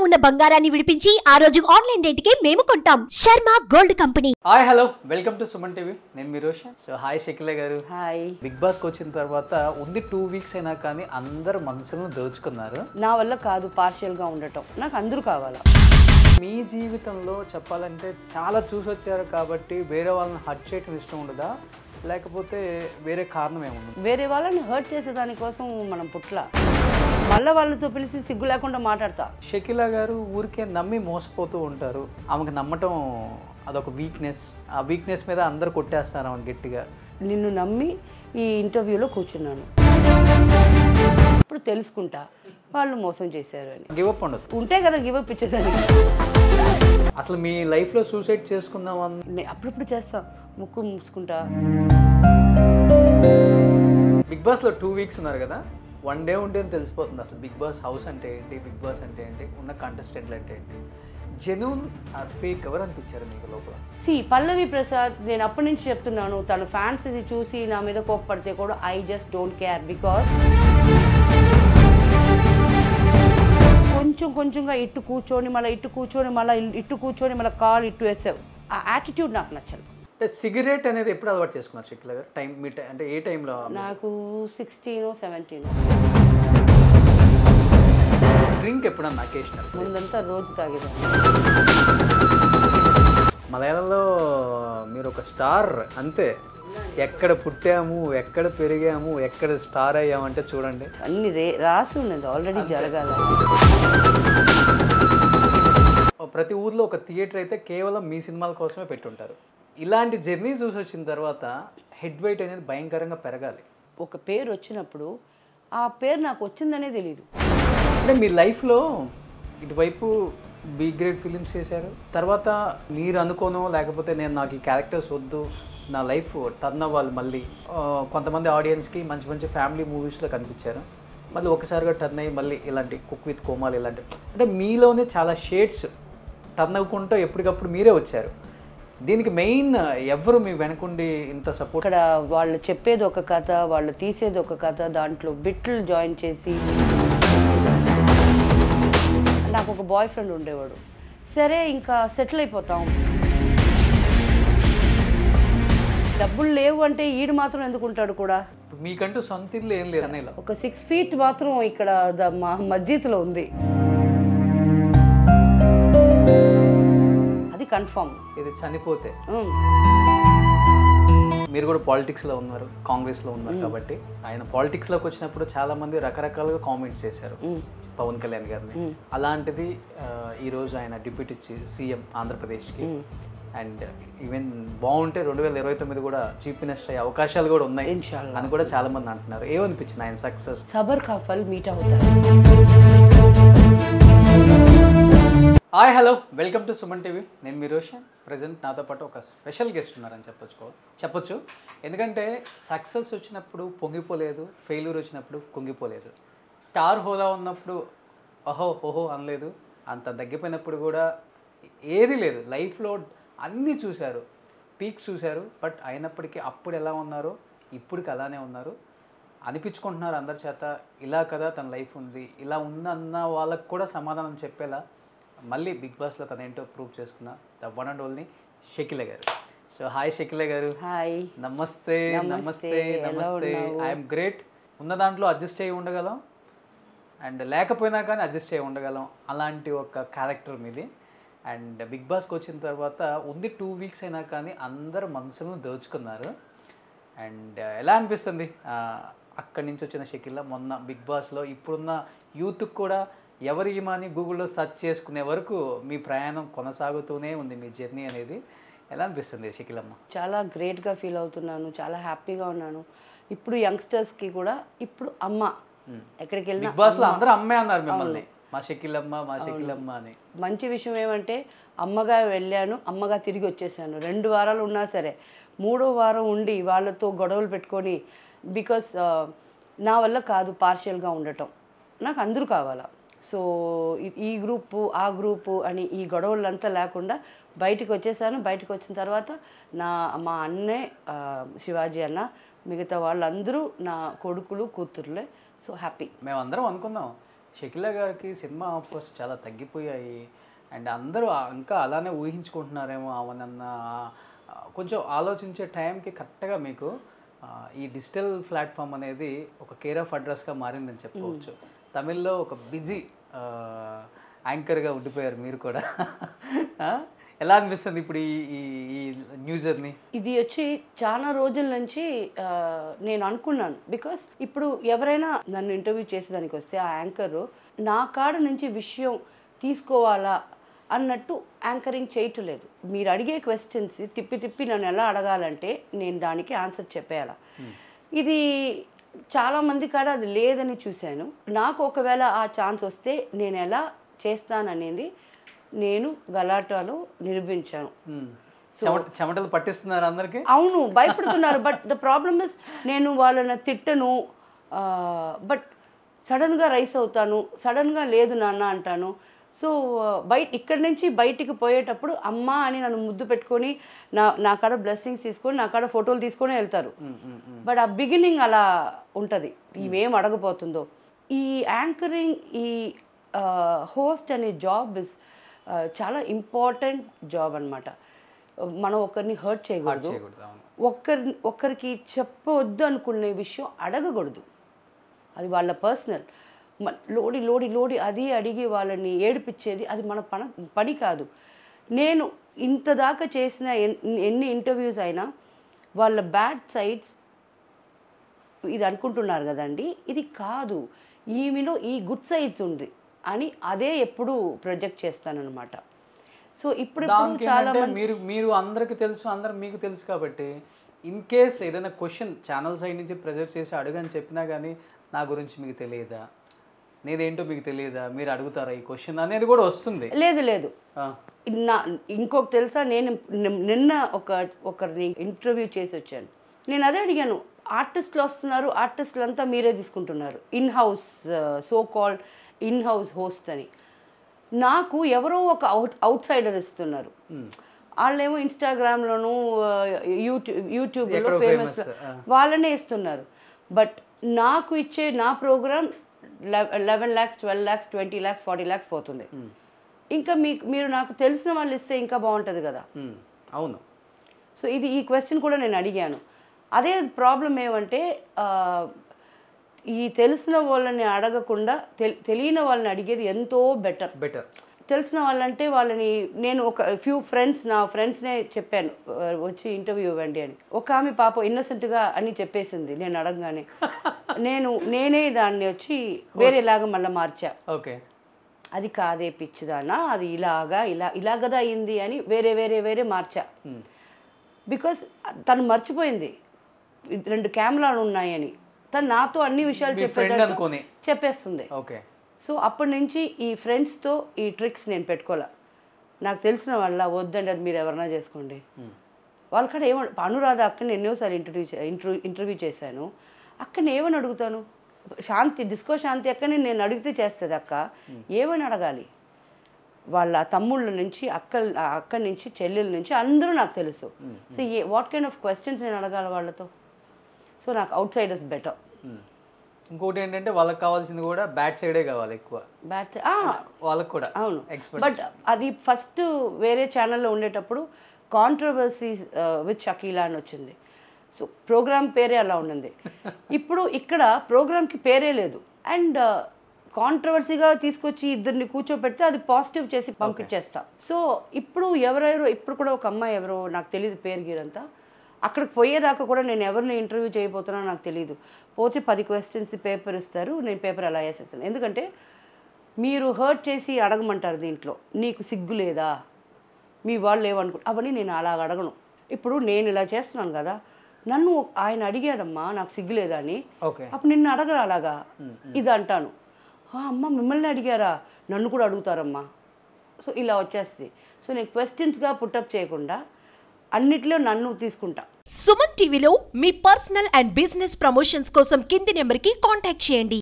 ఉన్న బంగారాన్ని విడిపించి ఆ రోజు ఆన్లైన్ రేటుకే మేము కొంటాం Sharma gold company hi hello welcome to Suman TV నేను మీ Roshan so hi Shakeela garu hi big బాస్కి వచ్చిన తర్వాత ఉంది టూ వీక్స్ అయినా కానీ అందరు మనసులను దోచుకున్నారు నా వల్ల కాదు పార్షియల్గా ఉండటం నాకు అందరూ కావాలా మీ జీవితంలో చెప్పాలంటే చాలా చూసి వచ్చారు కాబట్టి వేరే వాళ్ళని హర్ట్ చేయడం ఇష్టం ఉండదా లేకపోతే వేరే కారణం ఏముంది వేరే వాళ్ళని హర్ట్ చేసే దానికోసం మనం పుట్ల మళ్ళీ వాళ్ళతో పిలిచి సిగ్గు లేకుండా మాట్లాడతా షకిలా గారు ఊరికే నమ్మి మోసపోతూ ఉంటారు ఆమెకు నమ్మటం అదొక వీక్నెస్ ఆ వీక్నెస్ మీద అందరు కొట్టేస్తారు ఆమె గట్టిగా నిన్ను నమ్మి ఈ ఇంటర్వ్యూలో కూర్చున్నాను ఇప్పుడు తెలుసుకుంటా వాళ్ళు మోసం చేశారు అని గివప్ ఉండదు ఉంటే కదా గివప్ ఇచ్చేదాన్ని అసలు మీ లైఫ్లో సూసైడ్ చేసుకుందాం అన్న నే- అప్పుడప్పుడు చేస్తా ముక్కు మూసుకుంటా బిగ్ బాస్లో టూ వీక్స్ ఉన్నారు కదా వన్ డే ఉంటే తెలిసిపోతుంది అసలు బిగ్ బాస్ హౌస్ అంటే ఏంటి బిగ్ బాస్ అంటే ఏంటి ఉన్న కంటెస్టెంట్లు అంటే ఏంటి జెన్యున్ ఆర్ ఫేక్ ఎవరు అనిపించారు మీకు లోపల సి పల్లవి ప్రసాద్ నేను అప్పటి నుంచి చెప్తున్నాను తన ఫ్యాన్స్ ఇది చూసి నా మీద కోప్పడితే కూడా I just don't care because కొంచెం కొంచెంగా ఇట్టు కూర్చొని మళ్ళీ ఇట్టు కూర్చొని మళ్ళీ ఇట్టు కూర్చొని మళ్ళీ కాల్ ఇట్టు వేసావు ఆ యాటిట్యూడ్ నాకు నచ్చదు అంటే సిగరెట్ అనేది ఎప్పుడు అలవాటు చేసుకున్నారు షకిల గారు టైం మీ టై- అంటే ఏ టైంలో నాకు సిక్స్టీన్ సెవెంటీన్ డ్రింక్ ఎప్పుడన్నా అకేషనల్ ముందంతా రోజు తాగేదాన్ని మలయాళంలో మీరు ఒక స్టార్ అంతే ఎక్కడ పుట్టాము ఎక్కడ పెరిగాము ఎక్కడ స్టార్ అయ్యామంటే చూడండి అన్ని రే రాసి ఉన్నది ఆల్రెడీ జరగాల ఓ ప్రతి ఊర్లో ఒక థియేటర్ అయితే కేవలం మీ సినిమాల కోసమే పెట్టుంటారు ఇలాంటి జర్నీ చూసి వచ్చిన తర్వాత హెడ్ వెయిట్ అనేది భయంకరంగా పెరగాలి ఒక పేరు వచ్చినప్పుడు ఆ పేరు నాకు వచ్చిందనే తెలియదు అంటే మీ లైఫ్లో ఇటువైపు బి గ్రేడ్ ఫిలిమ్స్ చేశారు తర్వాత మీరు అనుకోనో లేకపోతే నేను నాకు ఈ క్యారెక్టర్స్ వద్దు నా లైఫ్ టర్న్ అవ్వాలి మళ్ళీ ఆ, కొంతమంది ఆడియన్స్కి మంచి మంచి ఫ్యామిలీ మూవీస్లో కనిపించారు మళ్ళీ ఒకసారిగా టర్న్ అయ్యి మళ్ళీ ఇలాంటి కుక్ విత్ కోమాలు ఇలాంటి అంటే మీలోనే చాలా షేడ్స్ టర్న్ అవ్వకుండా ఎప్పటికప్పుడు మీరే వచ్చారు దీనికి మెయిన్ ఎవరు మీ వెనకుండి ఇంత సపోర్ట్ ఇక్కడ వాళ్ళు చెప్పేది ఒక కథ వాళ్ళు తీసేది ఒక కథ దాంట్లో బిట్లు జాయిన్ చేసి నాకు ఒక బాయ్ ఫ్రెండ్ ఉండేవాడు సరే ఇంకా సెటిల్ అయిపోతాం డబ్బులు లేవు అంటే ఈడు మాత్రం ఎందుకుంటాడు కూడా మీకంటూ సొంత ఇల్లు ఏం లేదు అనేలా ఒక సిక్స్ ఫీట్ మాత్రం ఇక్కడ ద- మా మస్జిద్లో ఉంది అది కన్ఫామ్ ఇది చనిపోతే మీరు కూడా పాలిటిక్స్లో ఉన్నారు కాంగ్రెస్లో ఉన్నారు కాబట్టి ఆయన పాలిటిక్స్లోకి వచ్చినప్పుడు చాలా మంది రకరకాలుగా కామెంట్స్ చేశారు పవన్ కళ్యాణ్ గారిని అలాంటిది ఆ, ఈ రోజు ఆయన డిప్యూటీ సీఎం ఆంధ్రప్రదేశ్కి అండ్ ఈవెన్ బాగుంటే రెండు వేల ఇరవై తొమ్మిది కూడా చీఫ్ మినిస్టర్ అయ్యే అవకాశాలు కూడా ఉన్నాయి ఇన్షాల్లా. అని కూడా చాలా మంది అంటున్నారు ఏమనిపించింది ఆయన సక్సెస్ సబర్ కా ఫల్ మీట్ అవుతారు hi hello welcome to Suman TV నేను మీ రోషన్ ప్రజెంట్ నాతో పాటు ఒక స్పెషల్ గెస్ట్ ఉన్నారని చెప్పొచ్చుకో చెప్పొచ్చు ఎందుకంటే సక్సెస్ వచ్చినప్పుడు పొంగిపోలేదు ఫెయిల్యూర్ వచ్చినప్పుడు కుంగిపోలేదు స్టార్ హోదా ఉన్నప్పుడు అహో ఓహో అనలేదు అంత తగ్గిపోయినప్పుడు కూడా ఏది లేదు లైఫ్లో అన్నీ చూశారు పీక్స్ చూశారు బట్ అయినప్పటికీ అప్పుడు ఎలా ఉన్నారో ఇప్పటికి అలానే ఉన్నారు అనిపించుకుంటున్నారు అందరి చేత ఇలా కదా తన లైఫ్ ఉంది ఇలా ఉందన్న వాళ్ళకు కూడా సమాధానం చెప్పేలా మళ్ళీ బిగ్ బాస్లో తన ఏంటో ప్రూవ్ చేసుకున్న the one and only Shakeela garu so hi షకిల గారు హాయ్ నమస్తే నమస్తే, నమస్తే ఎలా నమస్తే ఉన్నావు? ఐఎమ్ గ్రేట్ ఉన్న దాంట్లో అడ్జస్ట్ అయ్యి ఉండగలం అండ్ లేకపోయినా కానీ అడ్జస్ట్ అయ్యి ఉండగలం అలాంటి ఒక క్యారెక్టర్ మీది అండ్ బిగ్ బాస్కి వచ్చిన తర్వాత ఉంది టూ వీక్స్ అయినా కానీ అందరు మనసులను దోచుకున్నారు అండ్ ఎలా అనిపిస్తుంది ఆ, అక్కడి నుంచి వచ్చిన షకిల్లా మొన్న బిగ్ బాస్లో ఇప్పుడున్న యూత్కి కూడా ఎవరి అని గూగుల్లో సెర్చ్ చేసుకునే వరకు మీ ప్రయాణం కొనసాగుతూనే ఉంది మీ జర్నీ అనేది ఎలా అనిపిస్తుంది షకిలమ్మ చాలా గ్రేట్గా ఫీల్ అవుతున్నాను చాలా హ్యాపీగా ఉన్నాను ఇప్పుడు యంగ్స్టర్స్కి కూడా ఇప్పుడు అమ్మ ఎక్కడికి వెళ్ళినా బిగ్ బాస్లో అందరూ అమ్మే అన్నారు మిమ్మల్ని మా షకిలమ్మ మా షకిలమ్మ అని మంచి విషయం ఏమంటే అమ్మగా వెళ్ళాను అమ్మగా తిరిగి వచ్చేసాను రెండు వారాలు ఉన్నా సరే మూడో వారం ఉండి వాళ్ళతో గొడవలు పెట్టుకొని బికాస్ నా వల్ల కాదు పార్షియల్గా ఉండటం నాకు అందరూ కావాలా సో ఈ- ఈ గ్రూపు ఆ గ్రూపు అని ఈ గొడవలంతా లేకుండా బయటికి వచ్చేసాను బయటకు వచ్చిన తర్వాత నా మా అన్నే ఆ, శివాజీ అన్న మిగతా వాళ్ళందరూ నా కొడుకులు కూతుర్లే సో హ్యాపీ మేమందరం అనుకున్నాం షకిలా గారికి సినిమా ఆఫర్స్ చాలా తగ్గిపోయాయి అండ్ అందరూ ఆ- ఇంకా అలానే ఊహించుకుంటున్నారేమో అవనన్న ఆ, కొంచెం ఆలోచించే టైంకి కరెక్ట్గా మీకు ఆ, ఈ డిజిటల్ ప్లాట్ఫామ్ అనేది ఒక కేర్ ఆఫ్ అడ్రస్గా మారిందని చెప్పుకోవచ్చు తమిళ్లో ఒక బిజీ యాంకర్గా ఉండిపోయారు మీరు కూడా ఆ? ఎలా అనిపిస్తుంది ఇప్పుడు ఈ ఈ ఈ న్యూ జర్నీ ఇది వచ్చి చాలా రోజుల నుంచి ఆ, నేను అనుకున్నాను బికాస్ ఇప్పుడు ఎవరైనా నన్ను ఇంటర్వ్యూ చేసేదానికి వస్తే ఆ యాంకర్ నా కాడ నుంచి విషయం తీసుకోవాలా అన్నట్టు యాంకరింగ్ చేయట్లేదు మీరు అడిగే క్వశ్చన్స్ తిప్పి తిప్పి నన్ను ఎలా అడగాలంటే నేను దానికి ఆన్సర్ చెప్పేయాలా ఇది చాలా మంది కాడ అది లేదని చూశాను నాకు ఒకవేళ ఆ ఛాన్స్ వస్తే నేను ఎలా చేస్తాననేది నేను గలాటాలో నిరూపించాను మ్మ్. చెమట చెమటలు పట్టిస్తున్నారు అందరికి అవును భయపడుతున్నారు బట్ ద ప్రాబ్లమ్ ఇస్ నేను వాళ్ళని తిట్టను బట్ సడన్గా రైస్ అవుతాను సడన్గా లేదు నాన్న అంటాను సో బయట ఇక్కడి నుంచి బయటికి పోయేటప్పుడు అమ్మ అని నన్ను ముద్దు పెట్టుకొని నా నా కాడ బ్లెస్సింగ్స్ తీసుకొని నా కాడ ఫోటోలు తీసుకొని వెళ్తారు బట్ ఆ బిగినింగ్ అలా ఉంటుంది ఇవేం అడగపోతుందో ఈ యాంకరింగ్ ఈ హోస్ట్ అనే జాబ్ ఇస్ చాలా ఇంపార్టెంట్ జాబ్ అన్నమాట మనం ఒకరిని హర్ట్ చేయకూడదు చేయకూడదు అవును ఒక్కరి ఒక్కరికి చెప్పవద్దు అనుకునే విషయం అడగకూడదు అది వాళ్ళ పర్సనల్ లోడి లోడి లోడి అది అడిగి వాళ్ళని ఏడిపించేది అది మన పన పని కాదు నేను ఇంత దాకా చేసిన ఎన్- ఎన్ని ఇంటర్వ్యూస్ అయినా వాళ్ళ బ్యాడ్ సైడ్స్ ఇది అనుకుంటున్నారు కదండి ఇది కాదు ఈమెలో ఈ గుడ్ సైడ్స్ ఉంది అని అదే ఎప్పుడు ప్రొజెక్ట్ చేస్తానన్నమాట సో ఇప్పుడు దానికి చాలా ఏంటంటే మీరు మీరు అందరికి తెలుసు అందరు మీకు తెలుసు కాబట్టి ఇన్ కేస్ ఏదైనా క్వశ్చన్ ఛానల్ సైడ్ నుంచి ప్రెజర్ చేసి అడగని చెప్పినా కానీ నా గురించి మీకు తెలియదా నేదేంటో మీకు తెలియదా మీరు అడుగుతారా ఈ క్వశ్చన్ అనేది కూడా వస్తుంది లేదు లేదు ఆ, నా ఇంకొక తెలుసా నేను నిమ్- నిన్న ఒక ఒకరిని ఇంటర్వ్యూ చేసి వచ్చాను నేను అదే అడిగాను ఆర్టిస్టులు వస్తున్నారు ఆర్టిస్టులు అంతా మీరే తీసుకుంటున్నారు in house so called in house host అని నాకు ఎవరో ఒక అవుట్ అవుట్ సైడర్ ఇస్తున్నారు వాళ్ళేమో ఇన్స్టాగ్రామ్లోను యూట్యూబ్ యూట్యూబ్లో ఎక్కడో ఫేమస్ famous, ఆ. వాళ్ళనే ఇస్తున్నారు బట్ నాకు ఇచ్చే నా program eleven lakhs twelve lakhs twenty lakhs forty lakhs పోతుంది ఇంకా మీకు మీరు నాకు తెలిసిన వాళ్ళు ఇస్తే ఇంకా బాగుంటుంది కదా ఉమ్, అవును సో ఇది ఈ క్వశ్చన్ కూడా నేను అడిగాను అదే ప్రాబ్లం ఏమంటే ఆ, ఈ తెలిసిన వాళ్ళని అడగకుండా తెల్- తెలియని వాళ్ళని అడిగేది ఎంతో బెటర్ బెటర్ తెలిసిన వాళ్ళంటే వాళ్ళని నేను ఒక ఫ్యూ ఫ్రెండ్స్ నా ఫ్రెండ్స్నే చెప్పాను ఆ, వచ్చి ఇంటర్వ్యూ ఇవ్వండి అని ఒక ఆమె పాప innocent గా అని చెప్పేసింది నేను అడగగానే నేను నేనే దాన్ని వచ్చి వేరేలాగా మళ్ళీ మార్చా ఓకే అది కాదే పిచ్చిదానా అది ఇలాగా ఇలా ఇలా కదా అయింది అని వేరే వేరే వేరే మార్చా బికాస్ తను మర్చిపోయింది రెండు కెమెరాలు ఉన్నాయని తను నాతో అన్ని విషయాలు మీ friend చెప్పేటట్టు అనుకోని. చెప్పేస్తుంది ఓకే సో అప్పటి నుంచి ఈ ఫ్రెండ్స్తో ఈ ట్రిక్స్ నేను పెట్టుకోలే నాకు తెలిసిన వాళ్ళ వద్దండి అది మీరు ఎవరైనా చేసుకోండి వాళ్ళ కాడ ఏమ అనురాధ అక్కని ఎన్నోసార్లు ఇంటర్వ్యూ ఇంటర్వ్యూ ఇంటర్వ్యూ చేశాను అక్కని ఏమని అడుగుతాను శాంతి డిస్కో శాంతి అక్కని నేను అడిగితే చేస్తుంది అక్క ఏమని అడగాలి వాళ్ళ తమ్ముళ్ళ నుంచి అక్క అక్క నుంచి చెల్లెల నుంచి అందరూ నాకు తెలుసు సో ఏ వాట్ కైండ్ ఆఫ్ క్వశ్చన్స్ నేను అడగాలి వాళ్ళతో సో నాకు అవుట్ సైడర్స్ బెటర్ ఉమ్. ఇంకోటి ఏంటంటే వాళ్ళకి కావాల్సింది కూడా బ్యాట్ సైడే కావాలి ఎక్కువ బ్యాట్ వాళ్ళకి కూడా అవును ఎక్స్పర్ట్ బట్ అది ఫస్ట్ వేరే ఛానల్లో ఉండేటప్పుడు కాంట్రవర్సీస్ విత్ షకీలా అని వచ్చింది సో ప్రోగ్రామ్ పేరే అలా ఉండింది ఇప్పుడు ఇక్కడ ప్రోగ్రామ్కి పేరే లేదు అండ్ కాంట్రవర్సీగా తీసుకొచ్చి ఇద్దరిని కూర్చోబెడితే అది పాజిటివ్ చేసి పంపించేస్తా సో ఇప్పుడు ఎవరెవరో ఇప్పుడు కూడా ఒక అమ్మాయి ఎవరో నాకు తెలియదు పేరు గీరంతా అక్కడికి పోయేదాకా కూడా నేను ఎవరిని ఇంటర్వ్యూ చేయబోతున్నానో నాకు తెలియదు పోతే పది క్వశ్చన్స్ పేపర్ ఇస్తారు నేను పేపర్ అలా వేసేస్తాను ఎందుకంటే మీరు హర్ట్ చేసి అడగమంటారు దీంట్లో నీకు సిగ్గు లేదా మీ వాళ్ళు ఏమనుకో అవన్నీ నేను అలా అడగను ఇప్పుడు నేను ఇలా చేస్తున్నాను కదా నన్ను ఆయన అడిగాడమ్మా నాకు సిగ్గు లేదా అని ఓకే అప్పుడు నిన్ను అడగరు అలాగా ఇది అంటాను "ఆ, అమ్మ మిమ్మల్ని అడిగారా నన్ను కూడా అడుగుతారమ్మా సో ఇలా వచ్చేస్తుంది సో నేను క్వశ్చన్స్గా పుట్టప్ చేయకుండా అన్నిట్లో నన్ను తీసుకుంటా సుమన్ టీవీలో మీ పర్సనల్ అండ్ బిజినెస్ ప్రమోషన్స్ కోసం కింది నెంబర్కి కాంటాక్ట్ చేయండి